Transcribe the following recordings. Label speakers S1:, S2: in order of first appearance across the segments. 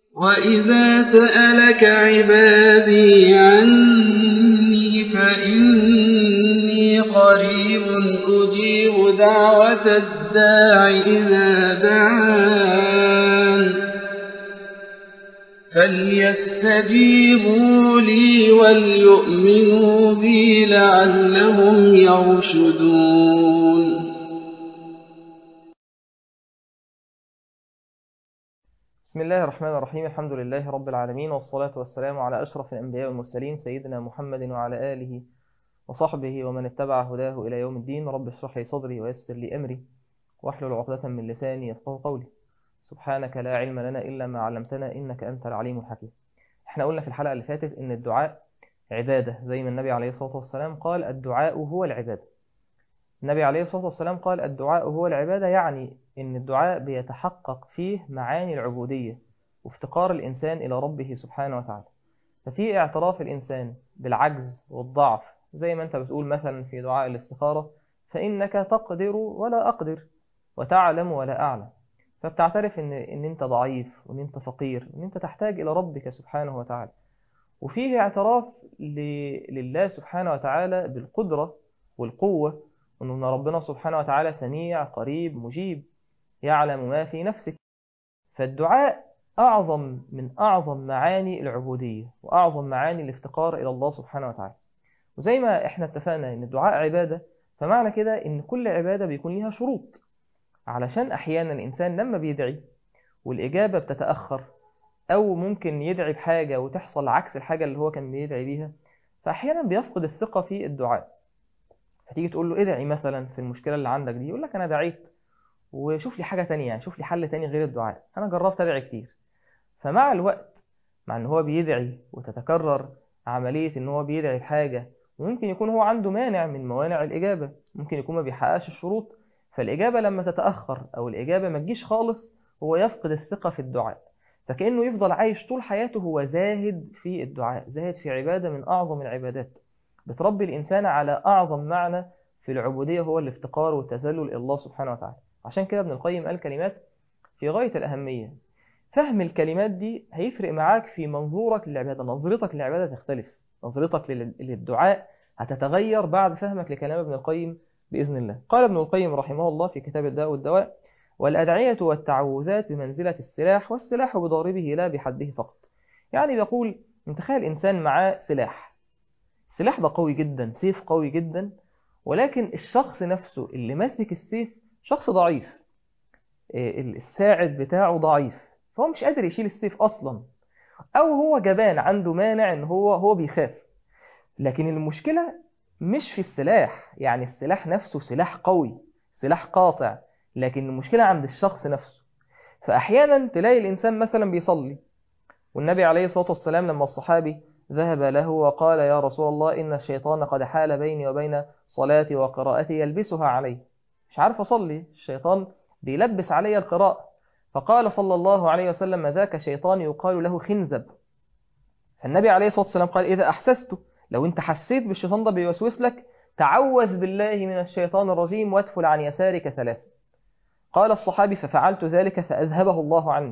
S1: وإذا سألك عبادي عني فإني قريب أجيب دعوة الداع إذا دعان فليستجيبوا لي وليؤمنوا بي لعلهم يرشدون
S2: بسم الله الرحمن الرحيم الحمد لله رب العالمين والصلاة والسلام على أشرف الأنبياء والمرسلين سيدنا محمد وعلى آله وصحبه ومن اتبع هداه إلى يوم الدين رب اشرح لي صدري ويسر لي أمري واحلل عقدة من لساني يفقه قولي سبحانك لا علم لنا إلا ما علمتنا إنك أنت العليم الحكيم احنا قلنا في الحلقة اللي فاتت إن الدعاء عبادة زي ما النبي عليه الصلاة والسلام قال الدعاء هو العبادة النبي عليه الصلاة والسلام قال الدعاء هو العبادة يعني إن الدعاء بيتحقق فيه معاني العبودية وافتقار الإنسان إلى ربه سبحانه وتعالى ففي اعتراف الإنسان بالعجز والضعف زي ما أنت بتقول مثلا في دعاء الاستخارة فإنك تقدر ولا أقدر وتعلم ولا أعلم فبتعترف إن, إن أنت ضعيف وإن أنت فقير وإن أنت تحتاج إلى ربك سبحانه وتعالى وفيه اعتراف ل... لله سبحانه وتعالى بالقدرة والقوة وأن ربنا سبحانه وتعالى سميع قريب مجيب يعلم ما في نفسك فالدعاء أعظم من أعظم معاني العبودية وأعظم معاني الافتقار إلى الله سبحانه وتعالى وزي ما احنا اتفقنا ان الدعاء عبادة فمعنى كده ان كل عبادة بيكون ليها شروط علشان احيانا الانسان لما بيدعي والاجابة بتتأخر او ممكن يدعي بحاجة وتحصل عكس الحاجة اللي هو كان بيدعي بيها فاحيانا بيفقد الثقة في الدعاء فتيجي تقول له ادعي مثلا في المشكلة اللي عندك دي يقول لك انا دعيت وشوف لي حاجة تانية يعني شوف لي حل تاني غير الدعاء انا جربت ادعي كتير فمع الوقت مع ان هو بيدعي وتتكرر عملية ان هو بيدعي بحاجة وممكن يكون هو عنده مانع من موانع الإجابة ممكن يكون ما بيحققش الشروط فالإجابة لما تتأخر أو الإجابة ما تجيش خالص هو يفقد الثقة في الدعاء فكأنه يفضل عايش طول حياته هو زاهد في الدعاء زاهد في عبادة من أعظم العبادات بتربي الإنسان على أعظم معنى في العبودية هو الافتقار والتذلل إلى الله سبحانه وتعالى عشان كده ابن القيم قال كلمات في غاية الأهمية فهم الكلمات دي هيفرق معاك في منظورك للعبادة نظرتك للعبادة تختلف نظرتك للدعاء هتتغير بعد فهمك لكلام ابن القيم بإذن الله قال ابن القيم رحمه الله في كتاب الداء والدواء والأدعية والتعوذات بمنزلة السلاح والسلاح بضاربه لا بحده فقط يعني بيقول متخيل إنسان معاه سلاح السلاح ده قوي جدا سيف قوي جدا ولكن الشخص نفسه اللي ماسك السيف شخص ضعيف الساعد بتاعه ضعيف فهو مش قادر يشيل السيف أصلا أو هو جبان عنده مانع إن هو هو بيخاف لكن المشكلة مش في السلاح يعني السلاح نفسه سلاح قوي سلاح قاطع لكن المشكلة عند الشخص نفسه فأحيانا تلاقي الإنسان مثلا بيصلي والنبي عليه الصلاة والسلام لما الصحابي ذهب له وقال يا رسول الله إن الشيطان قد حال بيني وبين صلاتي وقراءتي يلبسها علي مش عارف أصلي الشيطان بيلبس علي القراءة فقال صلى الله عليه وسلم ذاك شيطان يقال له خنزب فالنبي عليه الصلاة والسلام قال إذا أحسسته لو انت حسيت بالشيطان ده بيوسوس لك تعوذ بالله من الشيطان الرجيم وادفل عن يسارك ثلاثة قال الصحابي ففعلت ذلك فأذهبه الله عني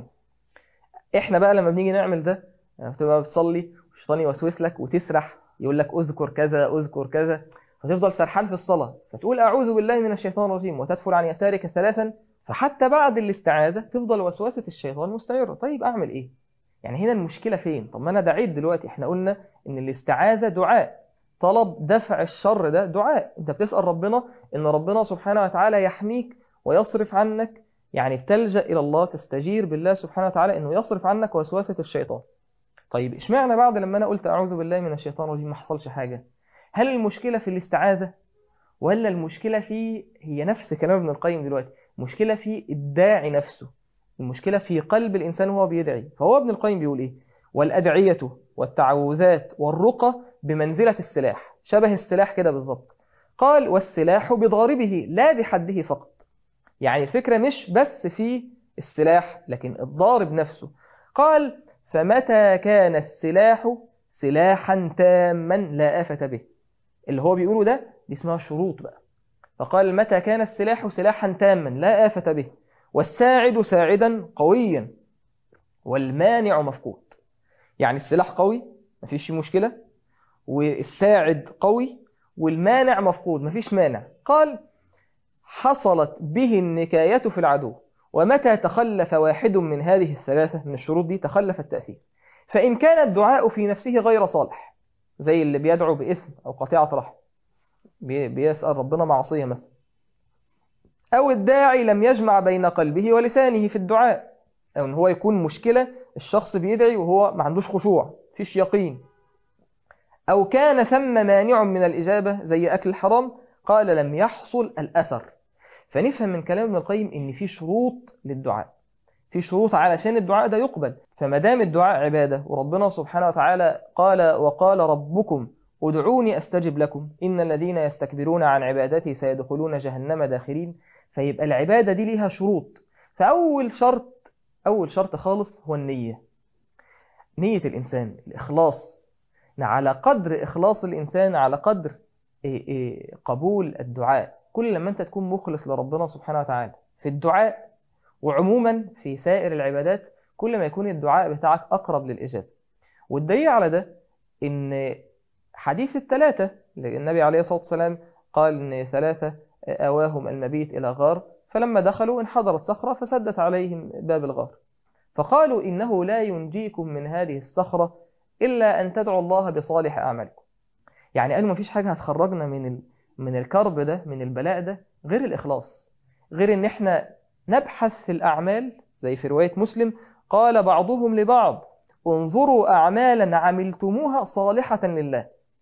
S2: احنا بقى لما بنيجي نعمل ده يعني بتبقى بتصلي والشيطان يوسوس لك وتسرح يقول لك اذكر كذا اذكر كذا فتفضل سرحان في الصلاة فتقول أعوذ بالله من الشيطان الرجيم وتدفل عن يسارك ثلاثا فحتى بعد الاستعاذة تفضل وسوسة الشيطان مستمرة طيب أعمل إيه؟ يعني هنا المشكلة فين؟ طب ما أنا دعيت دلوقتي احنا قلنا إن الاستعاذة دعاء طلب دفع الشر ده دعاء أنت بتسأل ربنا إن ربنا سبحانه وتعالى يحميك ويصرف عنك يعني بتلجأ إلى الله تستجير بالله سبحانه وتعالى إنه يصرف عنك وسوسة الشيطان طيب إشمعنى بعد لما أنا قلت أعوذ بالله من الشيطان الرجيم ما حصلش حاجة هل المشكلة في الاستعاذة ولا المشكلة في هي نفس كلام ابن القيم دلوقتي مشكلة في الداعي نفسه المشكلة في قلب الإنسان وهو بيدعي فهو ابن القيم بيقول إيه والأدعية والتعوذات والرقى بمنزلة السلاح شبه السلاح كده بالظبط قال والسلاح بضاربه لا بحده فقط يعني الفكرة مش بس في السلاح لكن الضارب نفسه قال فمتى كان السلاح سلاحا تاما لا آفة به اللي هو بيقوله ده دي اسمها شروط بقى فقال متى كان السلاح سلاحا تاما لا آفة به والساعد ساعدا قويا والمانع مفقود يعني السلاح قوي مفيش فيه مشكلة والساعد قوي والمانع مفقود مفيش مانع قال حصلت به النكاية في العدو ومتى تخلف واحد من هذه الثلاثة من الشروط دي تخلف التأثير فإن كان الدعاء في نفسه غير صالح زي اللي بيدعو بإثم أو قطيعة رحم بي- بيسأل ربنا معصية مثلا أو الداعي لم يجمع بين قلبه ولسانه في الدعاء أو إن هو يكون مشكلة الشخص بيدعي وهو ما عندوش خشوع فيش يقين أو كان ثم مانع من الإجابة زي أكل الحرام قال لم يحصل الأثر فنفهم من كلام ابن القيم إن في شروط للدعاء في شروط علشان الدعاء ده يقبل فما دام الدعاء عبادة وربنا سبحانه وتعالى قال وقال ربكم ادعوني أستجب لكم إن الذين يستكبرون عن عبادتي سيدخلون جهنم داخرين فيبقى العبادة دي ليها شروط فأول شرط أول شرط خالص هو النية نية الإنسان الإخلاص على قدر إخلاص الإنسان على قدر إيه إيه قبول الدعاء كل لما أنت تكون مخلص لربنا سبحانه وتعالى في الدعاء وعموما في سائر العبادات كل ما يكون الدعاء بتاعك أقرب للإجابة والدليل على ده إن حديث الثلاثة اللي النبي عليه الصلاة والسلام قال إن ثلاثة أواهم المبيت إلى غار فلما دخلوا انحدرت صخرة فسدت عليهم باب الغار فقالوا إنه لا ينجيكم من هذه الصخرة إلا أن تدعوا الله بصالح أعمالكم يعني قالوا مفيش حاجة هتخرجنا من ال... من الكرب ده من البلاء ده غير الإخلاص غير إن إحنا نبحث في الأعمال زي في رواية مسلم قال بعضهم لبعض انظروا أعمالا عملتموها صالحة لله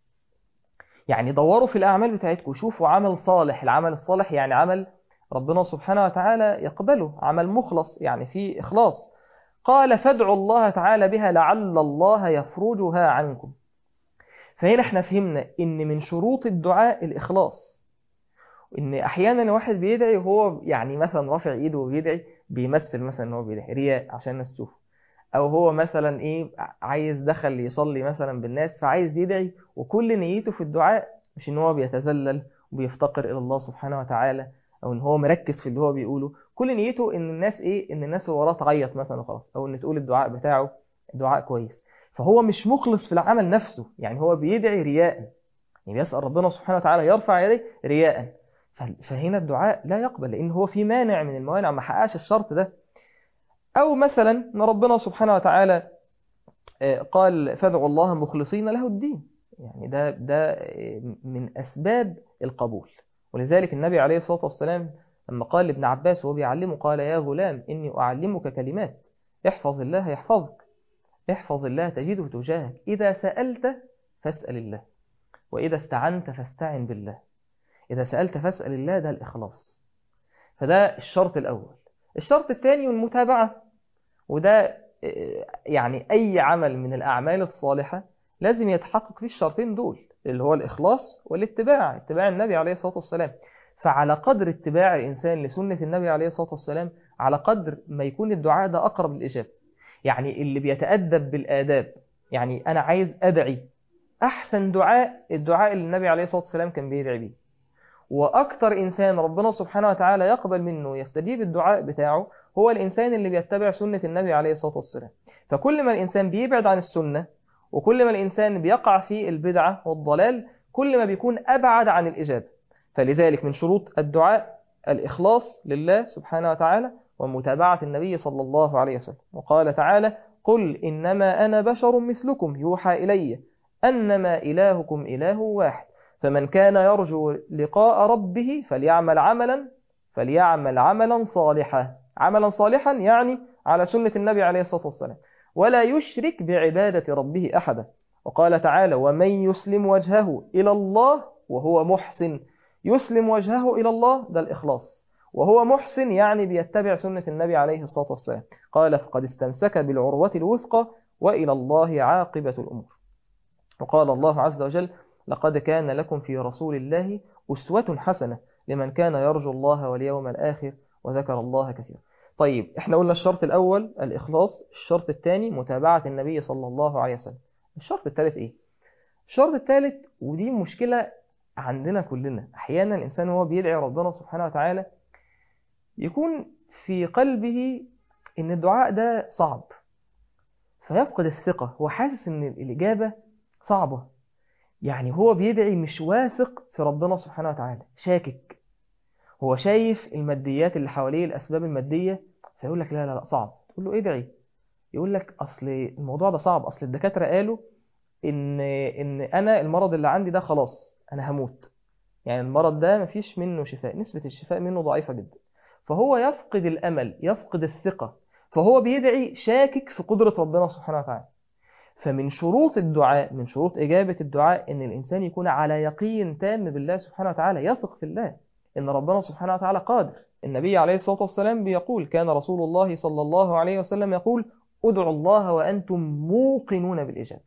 S2: يعني دوروا في الأعمال بتاعتكم شوفوا عمل صالح العمل الصالح يعني عمل ربنا سبحانه وتعالى يقبله عمل مخلص يعني فيه إخلاص قال فادعوا الله تعالى بها لعل الله يفرجها عنكم فهنا احنا فهمنا ان من شروط الدعاء الإخلاص ان احيانا الواحد بيدعي وهو يعني مثلا رافع ايده وبيدعي بيمثل مثلا ان هو بيدعي رياء عشان الناس تشوفه او هو مثلا ايه عايز دخل يصلي مثلا بالناس فعايز يدعي وكل نيته في الدعاء مش ان هو بيتذلل وبيفتقر الى الله سبحانه وتعالى او ان هو مركز في اللي هو بيقوله كل نيته ان الناس ايه ان الناس وراه تعيط مثلا وخلاص او ان تقول الدعاء بتاعه دعاء كويس فهو مش مخلص في العمل نفسه يعني هو بيدعي رياء يعني بيسأل ربنا سبحانه وتعالى يرفع يديه رياء فهنا الدعاء لا يقبل لان هو في مانع من الموانع ما حققش الشرط ده او مثلا ان ربنا سبحانه وتعالى قال فادعوا الله مخلصين له الدين يعني ده ده من اسباب القبول ولذلك النبي عليه الصلاة والسلام لما قال لابن عباس وهو بيعلمه قال يا غلام إني أعلمك كلمات احفظ الله يحفظك احفظ الله تجده تجاهك إذا سألت فاسأل الله وإذا استعنت فاستعن بالله إذا سألت فاسأل الله ده الإخلاص فده الشرط الأول الشرط الثاني المتابعة وده يعني أي عمل من الأعمال الصالحة لازم يتحقق فيه الشرطين دول اللي هو الإخلاص والاتباع اتباع النبي عليه الصلاة والسلام فعلى قدر اتباع الإنسان لسنة النبي عليه الصلاة والسلام على قدر ما يكون الدعاء ده أقرب للإجابة يعني اللي بيتأدب بالآداب يعني أنا عايز أدعي أحسن دعاء الدعاء اللي النبي عليه الصلاة والسلام كان بيدعي بيه وأكتر إنسان ربنا سبحانه وتعالى يقبل منه ويستجيب الدعاء بتاعه هو الإنسان اللي بيتبع سنة النبي عليه الصلاة والسلام فكل ما الإنسان بيبعد عن السنة وكل ما الإنسان بيقع في البدعة والضلال كل ما بيكون أبعد عن الإجابة فلذلك من شروط الدعاء الإخلاص لله سبحانه وتعالى ومتابعة النبي صلى الله عليه وسلم وقال تعالى قل إنما أنا بشر مثلكم يوحى إلي أنما إلهكم إله واحد فمن كان يرجو لقاء ربه فليعمل عملا فليعمل عملا صالحا عملا صالحا يعني على سنة النبي عليه الصلاة والسلام ولا يشرك بعبادة ربه أحدا وقال تعالى ومن يسلم وجهه إلى الله وهو محسن يسلم وجهه إلى الله ده الإخلاص وهو محسن يعني بيتبع سنة النبي عليه الصلاة والسلام قال فقد استمسك بالعروة الوثقى وإلى الله عاقبة الأمور وقال الله عز وجل لقد كان لكم في رسول الله أسوة حسنة لمن كان يرجو الله واليوم الآخر وذكر الله كثيرا طيب احنا قلنا الشرط الأول الإخلاص الشرط الثاني متابعة النبي صلى الله عليه وسلم الشرط الثالث إيه؟ الشرط الثالث ودي مشكلة عندنا كلنا أحيانا الإنسان هو بيدعي ربنا سبحانه وتعالى يكون في قلبه إن الدعاء ده صعب فيفقد الثقة هو حاسس ان الإجابة صعبة يعني هو بيدعي مش واثق في ربنا سبحانه وتعالى شاكك هو شايف الماديات اللي حواليه الأسباب المادية فيقول لك لا لا لا صعب تقول له ادعي يقول لك أصل الموضوع ده صعب أصل الدكاترة قالوا إن إن أنا المرض اللي عندي ده خلاص أنا هموت يعني المرض ده مفيش منه شفاء نسبة الشفاء منه ضعيفة جدا فهو يفقد الأمل يفقد الثقة فهو بيدعي شاكك في قدرة ربنا سبحانه وتعالى فمن شروط الدعاء من شروط إجابة الدعاء إن الإنسان يكون على يقين تام بالله سبحانه وتعالى يثق في الله إن ربنا سبحانه وتعالى قادر النبي عليه الصلاة والسلام بيقول كان رسول الله صلى الله عليه وسلم يقول ادعوا الله وأنتم موقنون بالإجابة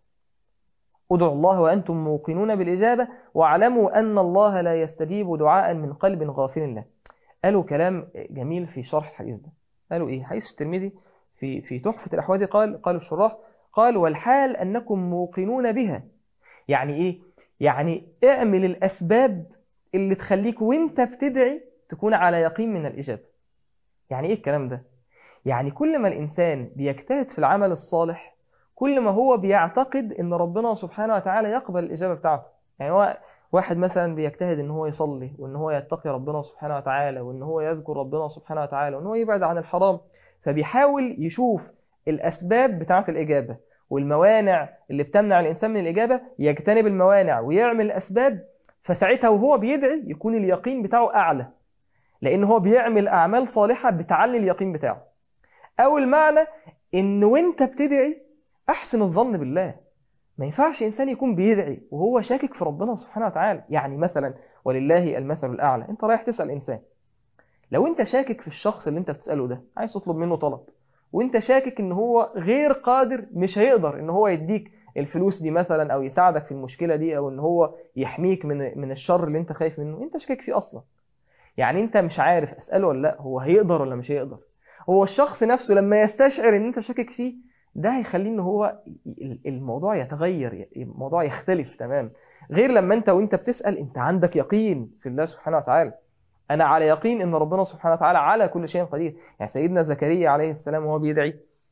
S2: ادعوا الله وأنتم موقنون بالإجابة واعلموا أن الله لا يستجيب دعاء من قلب غافل له قالوا كلام جميل في شرح الحديث ده قالوا إيه حديث الترمذي في في تحفة الأحوادي قال قال الشراح قال والحال أنكم موقنون بها يعني إيه يعني اعمل الأسباب اللي تخليك وانت بتدعي تكون على يقين من الإجابة يعني إيه الكلام ده يعني كل ما الإنسان بيجتهد في العمل الصالح كل ما هو بيعتقد ان ربنا سبحانه وتعالى يقبل الإجابة بتاعته يعني هو واحد مثلا بيجتهد ان هو يصلي وان هو يتقي ربنا سبحانه وتعالى وان هو يذكر ربنا سبحانه وتعالى وان هو يبعد عن الحرام فبيحاول يشوف الأسباب بتاعة الإجابة والموانع اللي بتمنع الإنسان من الإجابة يجتنب الموانع ويعمل الأسباب فساعتها وهو بيدعي يكون اليقين بتاعه أعلى لأن هو بيعمل أعمال صالحة بتعلي اليقين بتاعه أو المعنى إن وانت بتدعي أحسن الظن بالله ما ينفعش إنسان يكون بيدعي وهو شاكك في ربنا سبحانه وتعالى يعني مثلا ولله المثل الأعلى أنت رايح تسأل إنسان لو أنت شاكك في الشخص اللي أنت بتسأله ده عايز تطلب منه طلب وأنت شاكك إن هو غير قادر مش هيقدر إن هو يديك الفلوس دي مثلا أو يساعدك في المشكلة دي أو إن هو يحميك من من الشر اللي أنت خايف منه أنت شاكك فيه أصلا يعني أنت مش عارف أسأله ولا لا هو هيقدر ولا مش هيقدر هو الشخص نفسه لما يستشعر إن أنت شاكك فيه ده هيخليه ان هو الموضوع يتغير الموضوع يختلف تمام غير لما انت وانت بتسأل انت عندك يقين في الله سبحانه وتعالى انا على يقين ان ربنا سبحانه وتعالى على كل شيء قدير يعني سيدنا زكريا عليه السلام وهو بيدعي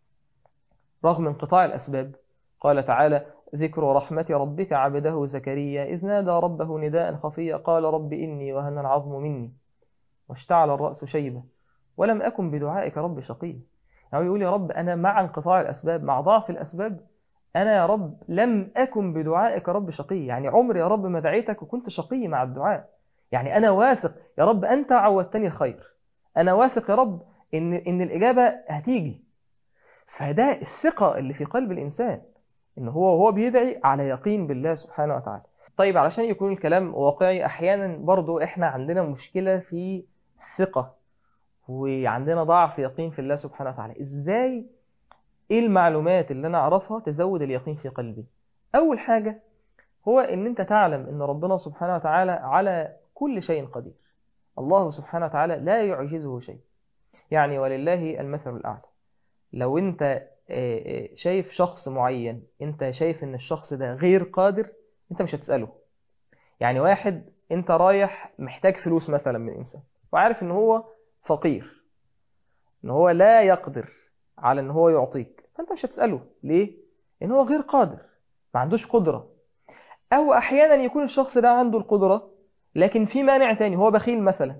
S2: رغم انقطاع الاسباب قال تعالى ذكر رحمة ربك عبده زكريا إذ نادى ربه نداء خفيا قال رب إني وهن العظم مني واشتعل الرأس شيبة ولم أكن بدعائك رب شقيا يعني يقول يا رب أنا مع انقطاع الأسباب مع ضعف الأسباب أنا يا رب لم أكن بدعائك رب شقي يعني عمري يا رب ما دعيتك وكنت شقي مع الدعاء يعني أنا واثق يا رب أنت عودتني الخير أنا واثق يا رب إن, إن الإجابة هتيجي فده الثقة اللي في قلب الإنسان إن هو وهو بيدعي على يقين بالله سبحانه وتعالى طيب علشان يكون الكلام واقعي أحيانا برضو إحنا عندنا مشكلة في الثقة وعندنا ضعف يقين في الله سبحانه وتعالى ازاي ايه المعلومات اللي انا اعرفها تزود اليقين في قلبي اول حاجة هو ان انت تعلم ان ربنا سبحانه وتعالى على كل شيء قدير الله سبحانه وتعالى لا يعجزه شيء يعني ولله المثل الاعلى لو انت شايف شخص معين انت شايف ان الشخص ده غير قادر انت مش هتسأله يعني واحد انت رايح محتاج فلوس مثلا من انسان وعارف ان هو فقير ان هو لا يقدر على ان هو يعطيك فانت مش هتسأله ليه ان هو غير قادر ما عندوش قدرة او احيانا يكون الشخص ده عنده القدرة لكن في مانع تاني هو بخيل مثلا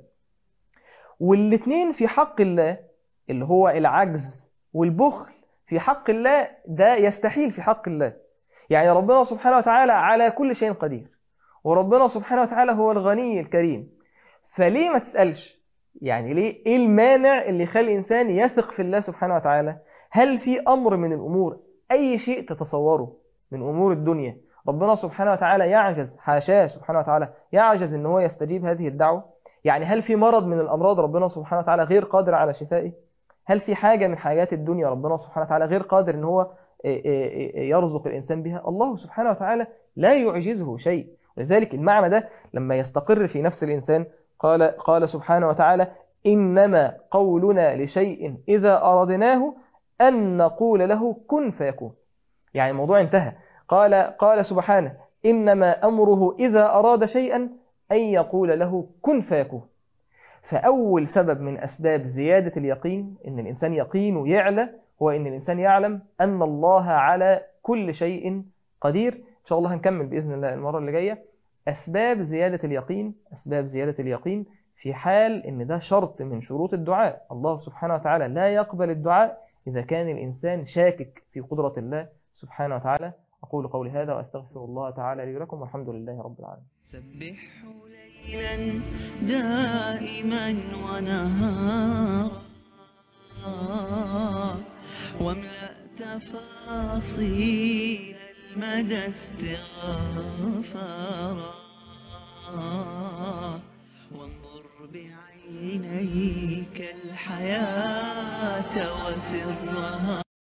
S2: والاتنين في حق الله اللي هو العجز والبخل في حق الله ده يستحيل في حق الله يعني ربنا سبحانه وتعالى على كل شيء قدير وربنا سبحانه وتعالى هو الغني الكريم فليه ما تسألش يعني ليه ايه المانع اللي يخلي الانسان يثق في الله سبحانه وتعالى هل في امر من الامور اي شيء تتصوره من امور الدنيا ربنا سبحانه وتعالى يعجز حاشاه سبحانه وتعالى يعجز ان هو يستجيب هذه الدعوه يعني هل في مرض من الامراض ربنا سبحانه وتعالى غير قادر على شفائه هل في حاجه من حاجات الدنيا ربنا سبحانه وتعالى غير قادر ان هو يرزق الانسان بها الله سبحانه وتعالى لا يعجزه شيء لذلك المعنى ده لما يستقر في نفس الانسان قال قال سبحانه وتعالى إنما قولنا لشيء إذا أردناه أن نقول له كن فيكون يعني الموضوع انتهى قال قال سبحانه إنما أمره إذا أراد شيئا أن يقول له كن فيكون فأول سبب من أسباب زيادة اليقين إن الإنسان يقينه يعلى هو إن الإنسان يعلم أن الله على كل شيء قدير إن شاء الله هنكمل بإذن الله المرة اللي جاية أسباب زيادة اليقين أسباب زيادة اليقين في حال إن ده شرط من شروط الدعاء الله سبحانه وتعالى لا يقبل الدعاء إذا كان الإنسان شاكك في قدرة الله سبحانه وتعالى أقول قولي هذا وأستغفر الله تعالى لي ولكم والحمد لله رب العالمين
S3: سبحوا ليلا دائما ونهارا واملأ تفاصيل المدى استغفارا وانظر بعينيك الحياة وسرها